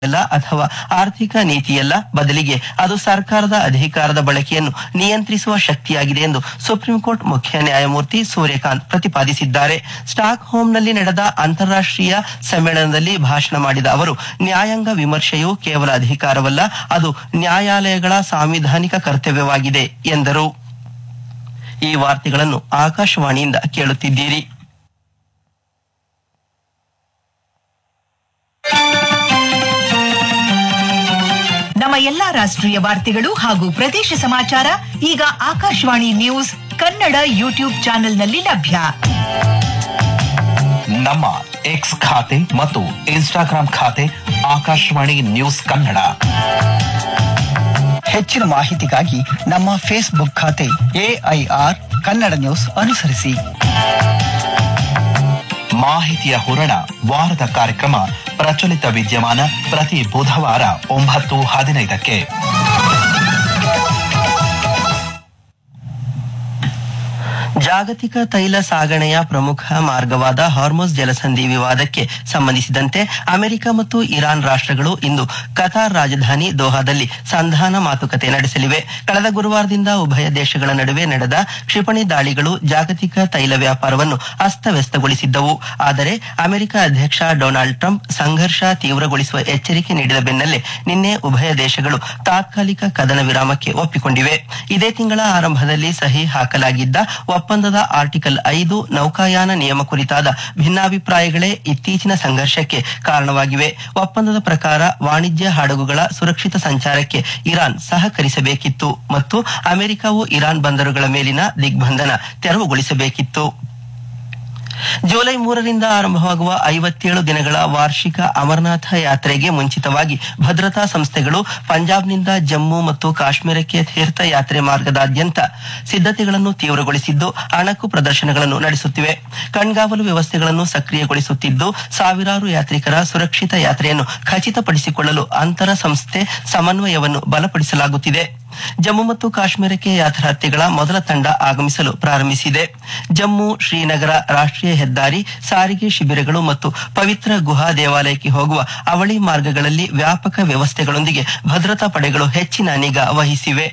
ಅಲ್ಲ ಅಥವಾ ಆರ್ಥಿಕ ನೀತಿಯಲ್ಲ ಬದಲಿಗೆ ಅದು ಸರ್ಕಾರದ ಅಧಿಕಾರದ ಬಳಕೆಯನ್ನು ನಿಯಂತ್ರಿಸುವ ಶಕ್ತಿಯಾಗಿದೆ ಎಂದು ಸುಪ್ರೀಂ ಕೋರ್ಟ್ ಮುಖ್ಯ ನ್ಯಾಯಮೂರ್ತಿ ಸೂರ್ಯಕಾಂತ್ ಪ್ರತಿಪಾದಿಸಿದ್ದಾರೆ ಸ್ಟಾಕ್ ಹೋಮ್ನಲ್ಲಿ ನಡೆದ ಅಂತಾರಾಷ್ಟ್ರೀಯ ಸಮ್ಮೇಳನದಲ್ಲಿ ಭಾಷಣ ಮಾಡಿದ ಅವರು ನ್ಯಾಯಾಂಗ ವಿಮರ್ಶೆಯು ಕೇವಲ ಅಧಿಕಾರವಲ್ಲ ಅದು ನ್ಯಾಯಾಲಯಗಳ ಸಾಂವಿಧಾನಿಕ ಕರ್ತವ್ಯವಾಗಿದೆ ಎಂದರು ಈ ವಾರ್ತೆಗಳನ್ನು ಆಕಾಶವಾಣಿಯಿಂದ ಕೇಳುತ್ತಿದ್ದೀರಿ ನಮ್ಮ ಎಲ್ಲಾ ರಾಷ್ಟ್ರೀಯ ವಾರ್ತೆಗಳು ಹಾಗೂ ಪ್ರದೇಶ ಸಮಾಚಾರ ಈಗ ಆಕಾಶವಾಣಿ ನ್ಯೂಸ್ ಕನ್ನಡ ಯೂಟ್ಯೂಬ್ ಚಾನೆಲ್ನಲ್ಲಿ ಲಭ್ಯ ನಮ್ಮ ಎಕ್ಸ್ ಖಾತೆ ಮತ್ತು ಇನ್ಸ್ಟಾಗ್ರಾಂ ಖಾತೆ ಆಕಾಶವಾಣಿ ನ್ಯೂಸ್ ಕನ್ನಡ ಹೆಚ್ಚಿನ ಮಾಹಿತಿಗಾಗಿ ನಮ್ಮ ಫೇಸ್ಬುಕ್ ಖಾತೆ ಎಐಆರ್ ಕನ್ನಡ ನ್ಯೂಸ್ ಅನುಸರಿಸಿ ಮಾಹಿತಿಯ ಹೂರಣ ವಾರದ ಕಾರ್ಯಕ್ರಮ ಪ್ರಚಲಿತ ವಿದ್ಯಮಾನ ಪ್ರತಿ ಬುಧವಾರ ಒಂಬತ್ತು ಹದಿನೈದಕ್ಕೆ ಜಾಗತಿಕ ತೈಲ ಸಾಗಣೆಯ ಪ್ರಮುಖ ಮಾರ್ಗವಾದ ಹಾರ್ಮೋಸ್ ಜಲಸಂಧಿ ವಿವಾದಕ್ಕೆ ಸಂಬಂಧಿಸಿದಂತೆ ಅಮೆರಿಕ ಮತ್ತು ಇರಾನ್ ರಾಷ್ಟ್ರಗಳು ಇಂದು ಕತಾರ್ ರಾಜಧಾನಿ ದೋಹಾದಲ್ಲಿ ಸಂಧಾನ ಮಾತುಕತೆ ನಡೆಸಲಿವೆ ಕಳೆದ ಗುರುವಾರದಿಂದ ಉಭಯ ದೇಶಗಳ ನಡುವೆ ನಡೆದ ಕ್ಷಿಪಣಿ ದಾಳಿಗಳು ಜಾಗತಿಕ ತೈಲ ವ್ಯಾಪಾರವನ್ನು ಅಸ್ತವ್ಯಸ್ತಗೊಳಿಸಿದ್ದವು ಆದರೆ ಅಮೆರಿಕ ಅಧ್ಯಕ್ಷ ಡೊನಾಲ್ಡ್ ಟ್ರಂಪ್ ಸಂಘರ್ಷ ತೀವ್ರಗೊಳಿಸುವ ಎಚ್ಚರಿಕೆ ನೀಡಿದ ಬೆನ್ನಲ್ಲೇ ನಿನ್ನೆ ಉಭಯ ದೇಶಗಳು ತಾತ್ಕಾಲಿಕ ಕದನ ವಿರಾಮಕ್ಕೆ ಒಪ್ಪಿಕೊಂಡಿವೆ ಇದೇ ತಿಂಗಳ ಆರಂಭದಲ್ಲಿ ಸಹಿ ಹಾಕಲಾಗಿದ್ದ ಒಪ್ಪಂದದ ಆರ್ಟಿಕಲ್ ಐದು ನೌಕಾಯಾನ ನಿಯಮ ಕುರಿತಾದ ಭಿನ್ನಾಭಿಪ್ರಾಯಗಳೇ ಇತ್ತೀಚಿನ ಸಂಘರ್ಷಕ್ಕೆ ಕಾರಣವಾಗಿವೆ ಒಪ್ಪಂದದ ಪ್ರಕಾರ ವಾಣಿಜ್ಯ ಹಡಗುಗಳ ಸುರಕ್ಷಿತ ಸಂಚಾರಕ್ಕೆ ಇರಾನ್ ಸಹಕರಿಸಬೇಕಿತ್ತು ಮತ್ತು ಅಮೆರಿಕವು ಇರಾನ್ ಬಂದರುಗಳ ಮೇಲಿನ ದಿಗ್ಬಂಧನ ತೆರವುಗೊಳಿಸಬೇಕಿತ್ತು ಜುಲೈ ಮೂರರಿಂದ ಆರಂಭವಾಗುವ ಐವತ್ತೇಳು ದಿನಗಳ ವಾರ್ಷಿಕ ಅಮರನಾಥ ಯಾತ್ರೆಗೆ ಮುಂಚಿತವಾಗಿ ಭದ್ರತಾ ಸಂಸ್ಥೆಗಳು ಪಂಜಾಬ್ನಿಂದ ಜಮ್ಮು ಮತ್ತು ಕಾಶ್ಮೀರಕ್ಕೆ ತೀರ್ಥಯಾತ್ರೆ ಮಾರ್ಗದಾದ್ಯಂತ ಸಿದ್ಧತೆಗಳನ್ನು ತೀವ್ರಗೊಳಿಸಿದ್ದು ಅಣಕು ಪ್ರದರ್ಶನಗಳನ್ನು ನಡೆಸುತ್ತಿವೆ ಕಣ್ಗಾವಲು ವ್ಯವಸ್ಥೆಗಳನ್ನು ಸಕ್ರಿಯಗೊಳಿಸುತ್ತಿದ್ದು ಸಾವಿರಾರು ಯಾತ್ರಿಕರ ಸುರಕ್ಷಿತ ಯಾತ್ರೆಯನ್ನು ಖಚಿತಪಡಿಸಿಕೊಳ್ಳಲು ಅಂತರ ಸಂಸ್ಥೆ ಸಮನ್ವಯವನ್ನು ಬಲಪಡಿಸಲಾಗುತ್ತಿದೆ ಜಮ್ಮು ಮತ್ತು ಕಾಶ್ಮೀರಕ್ಕೆ ಯಾತ್ರಾರ್ಥಿಗಳ ಮೊದಲ ತಂಡ ಆಗಮಿಸಲು ಪ್ರಾರಂಭಿಸಿದೆ ಜಮ್ಮು ಶ್ರೀನಗರ ರಾಷ್ಟ್ರೀಯ ಹೆದ್ದಾರಿ ಸಾರಿಗೆ ಶಿಬಿರಗಳು ಮತ್ತು ಪವಿತ್ರ ಗುಹಾ ದೇವಾಲಯಕ್ಕೆ ಹೋಗುವ ಅವಳಿ ಮಾರ್ಗಗಳಲ್ಲಿ ವ್ಯಾಪಕ ವ್ಯವಸ್ಥೆಗಳೊಂದಿಗೆ ಭದ್ರತಾ ಪಡೆಗಳು ಹೆಚ್ಚಿನ ನಿಗಾ ವಹಿಸಿವೆ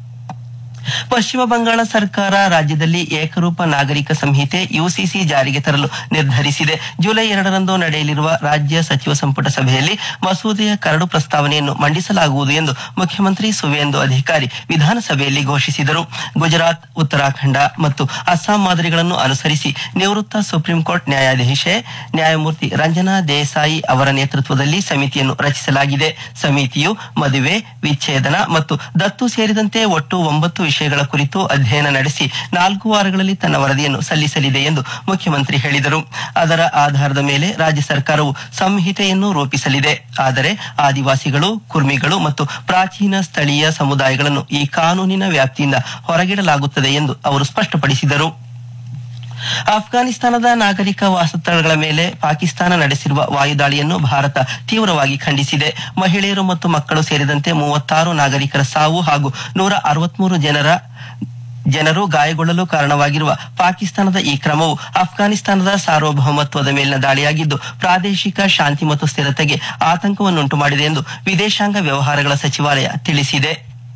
ಪಶ್ಚಿಮ ಬಂಗಾಳ ಸರ್ಕಾರ ರಾಜ್ಯದಲ್ಲಿ ಏಕರೂಪ ನಾಗರಿಕ ಸಂಹಿತೆ ಯುಸಿಸಿ ಜಾರಿಗೆ ತರಲು ನಿರ್ಧರಿಸಿದೆ ಜುಲೈ ಎರಡರಂದು ನಡೆಯಲಿರುವ ರಾಜ್ಯ ಸಚಿವ ಸಂಪುಟ ಸಭೆಯಲ್ಲಿ ಮಸೂದೆಯ ಕರಡು ಪ್ರಸ್ತಾವನೆಯನ್ನು ಮಂಡಿಸಲಾಗುವುದು ಎಂದು ಮುಖ್ಯಮಂತ್ರಿ ಸುವೇಂದು ಅಧಿಕಾರಿ ವಿಧಾನಸಭೆಯಲ್ಲಿ ಘೋಷಿಸಿದರು ಗುಜರಾತ್ ಉತ್ತರಾಖಂಡ ಮತ್ತು ಅಸ್ಸಾಂ ಮಾದರಿಗಳನ್ನು ಅನುಸರಿಸಿ ನಿವೃತ್ತ ಸುಪ್ರೀಂ ಕೋರ್ಟ್ ನ್ಯಾಯಾಧೀಶೆ ನ್ಯಾಯಮೂರ್ತಿ ರಂಜನಾ ದೇಸಾಯಿ ಅವರ ನೇತೃತ್ವದಲ್ಲಿ ಸಮಿತಿಯನ್ನು ರಚಿಸಲಾಗಿದೆ ಸಮಿತಿಯು ಮದುವೆ ವಿಚ್ಛೇದನ ಮತ್ತು ದತ್ತು ಸೇರಿದಂತೆ ಒಟ್ಟು ಒಂಬತ್ತು ವಿಷಯಗಳ ಕುರಿತು ಅಧ್ಯಯನ ನಡೆಸಿ ನಾಲ್ಕು ವಾರಗಳಲ್ಲಿ ತನ್ನ ವರದಿಯನ್ನು ಸಲ್ಲಿಸಲಿದೆ ಎಂದು ಮುಖ್ಯಮಂತ್ರಿ ಹೇಳಿದರು ಅದರ ಆಧಾರದ ಮೇಲೆ ರಾಜ್ಯ ಸರ್ಕಾರವು ಸಂಹಿತೆಯನ್ನು ರೂಪಿಸಲಿದೆ ಆದರೆ ಆದಿವಾಸಿಗಳು ಕುರ್ಮಿಗಳು ಮತ್ತು ಪ್ರಾಚೀನ ಸ್ಥಳೀಯ ಸಮುದಾಯಗಳನ್ನು ಈ ಕಾನೂನಿನ ವ್ಯಾಪ್ತಿಯಿಂದ ಹೊರಗಿಡಲಾಗುತ್ತದೆ ಎಂದು ಅವರು ಸ್ಪಷ್ಟಪಡಿಸಿದರು ಅಫ್ಘಾನಿಸ್ತಾನದ ನಾಗರಿಕ ವಾಸಸ್ಥಳಗಳ ಮೇಲೆ ಪಾಕಿಸ್ತಾನ ನಡೆಸಿರುವ ವಾಯುದಾಳಿಯನ್ನು ಭಾರತ ತೀವ್ರವಾಗಿ ಖಂಡಿಸಿದೆ ಮಹಿಳೆಯರು ಮತ್ತು ಮಕ್ಕಳು ಸೇರಿದಂತೆ ಮೂವತ್ತಾರು ನಾಗರಿಕರ ಸಾವು ಹಾಗೂ ನೂರ ಅರವತ್ಮೂರು ಜನರ ಜನರು ಗಾಯಗೊಳ್ಳಲು ಕಾರಣವಾಗಿರುವ ಪಾಕಿಸ್ತಾನದ ಈ ಕ್ರಮವು ಅಫ್ಘಾನಿಸ್ತಾನದ ಸಾರ್ವಭೌಮತ್ವದ ಮೇಲಿನ ದಾಳಿಯಾಗಿದ್ದು ಪ್ರಾದೇಶಿಕ ಶಾಂತಿ ಮತ್ತು ಸ್ಥಿರತೆಗೆ ಆತಂಕವನ್ನುಂಟು ಮಾಡಿದೆ ಎಂದು ವಿದೇಶಾಂಗ ವ್ಯವಹಾರಗಳ ಸಚಿವಾಲಯ ತಿಳಿಸಿದೆ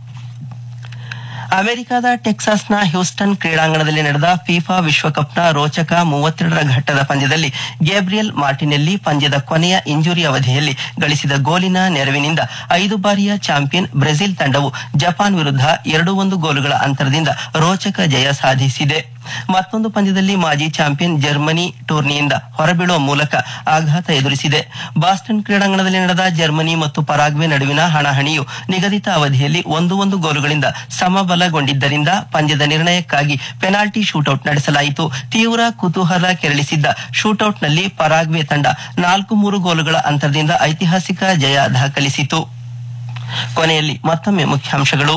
ಅಮೆರಿಕದ ಟೆಕ್ಸಾಸ್ನ ಹ್ಯೂಸ್ಟನ್ ಕ್ರೀಡಾಂಗಣದಲ್ಲಿ ನಡೆದ ಫಿಫಾ ವಿಶ್ವಕಪ್ನ ರೋಚಕ ಮೂವತ್ತೆರಡರ ಘಟ್ಟದ ಪಂದ್ಯದಲ್ಲಿ ಗೇಬ್ರಿಯಲ್ ಮಾರ್ಟಿನೆಲ್ಲಿ ಪಂದ್ಯದ ಕೊನೆಯ ಇಂಜುರಿ ಅವಧಿಯಲ್ಲಿ ಗಳಿಸಿದ ಗೋಲಿನ ನೆರವಿನಿಂದ ಐದು ಬಾರಿಯ ಚಾಂಪಿಯನ್ ಬ್ರೆಜಿಲ್ ತಂಡವು ಜಪಾನ್ ವಿರುದ್ಧ ಎರಡು ಒಂದು ಗೋಲುಗಳ ಅಂತರದಿಂದ ರೋಚಕ ಜಯ ಸಾಧಿಸಿದೆ ಮತ್ತೊಂದು ಪಂದ್ಯದಲ್ಲಿ ಮಾಜಿ ಚಾಂಪಿಯನ್ ಜರ್ಮನಿ ಟೂರ್ನಿಯಿಂದ ಹೊರಬೀಳುವ ಮೂಲಕ ಆಘಾತ ಎದುರಿಸಿದೆ ಬಾಸ್ಟನ್ ಕ್ರೀಡಾಂಗಣದಲ್ಲಿ ನಡೆದ ಜರ್ಮನಿ ಮತ್ತು ಪರಾಗ್ವೆ ನಡುವಿನ ಹಣಾಹಣಿಯು ನಿಗದಿತ ಅವಧಿಯಲ್ಲಿ ಒಂದು ಒಂದು ಗೋಲುಗಳಿಂದ ಸಮಬಲಗೊಂಡಿದ್ದರಿಂದ ಪಂದ್ಯದ ನಿರ್ಣಯಕ್ಕಾಗಿ ಪೆನಾಲ್ಟಿ ಶೂಟೌಟ್ ನಡೆಸಲಾಯಿತು ತೀವ್ರ ಕುತೂಹಲ ಕೆರಳಿಸಿದ್ದ ಶೂಟೌಟ್ನಲ್ಲಿ ಪರಾಗ್ವೆ ತಂಡ ನಾಲ್ಕು ಮೂರು ಗೋಲುಗಳ ಅಂತರದಿಂದ ಐತಿಹಾಸಿಕ ಜಯ ದಾಖಲಿಸಿತು ಕೊನೆಯಲ್ಲಿ ಮತ್ತೊಮ್ಮೆ ಮುಖ್ಯಾಂಶಗಳು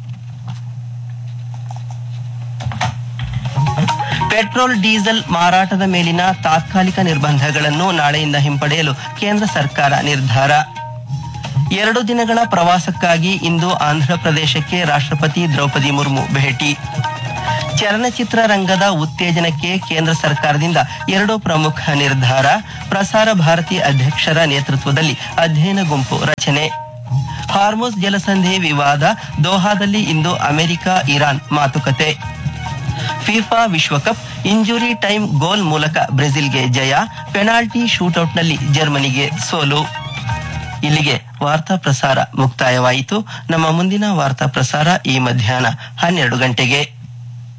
ಪೆಟ್ರೋಲ್ ಡೀಸೆಲ್ ಮಾರಾಟದ ಮೇಲಿನ ತಾತ್ಕಾಲಿಕ ನಿರ್ಬಂಧಗಳನ್ನು ನಾಳೆಯಿಂದ ಹಿಂಪಡೆಯಲು ಕೇಂದ್ರ ಸರ್ಕಾರ ನಿರ್ಧಾರ ಎರಡು ದಿನಗಳ ಪ್ರವಾಸಕ್ಕಾಗಿ ಇಂದು ಆಂಧ್ರಪ್ರದೇಶಕ್ಕೆ ರಾಷ್ಟ್ರಪತಿ ದ್ರೌಪದಿ ಮುರ್ಮು ಭೇಟಿ ಚಲನಚಿತ್ರ ರಂಗದ ಉತ್ತೇಜನಕ್ಕೆ ಕೇಂದ್ರ ಸರ್ಕಾರದಿಂದ ಎರಡು ಪ್ರಮುಖ ನಿರ್ಧಾರ ಪ್ರಸಾರ ಭಾರತಿ ಅಧ್ಯಕ್ಷರ ನೇತೃತ್ವದಲ್ಲಿ ಅಧ್ಯಯನ ಗುಂಪು ರಚನೆ ಹಾರ್ಮೋಸ್ ಜಲಸಂಧಿ ವಿವಾದ ದೋಹಾದಲ್ಲಿ ಇಂದು ಅಮೆರಿಕ ಇರಾನ್ ಮಾತುಕತೆ ಫಿಫಾ ವಿಶ್ವಕಪ್ ಇಂಜುರಿ ಟೈಮ್ ಗೋಲ್ ಮೂಲಕ ಬ್ರೆಜಿಲ್ಗೆ ಜಯ ಪೆನಾಲ್ಟಿ ಶೂಟೌಟ್ನಲ್ಲಿ ಜರ್ಮನಿಗೆ ಸೋಲು ಇಲ್ಲಿಗೆ ವಾರ್ತಾ ಪ್ರಸಾರ ಮುಕ್ತಾಯವಾಯಿತು ನಮ್ಮ ಮುಂದಿನ ವಾರ್ತಾ ಪ್ರಸಾರ ಈ ಮಧ್ಯಾಹ್ನ ಹನ್ನೆರಡು ಗಂಟೆಗೆ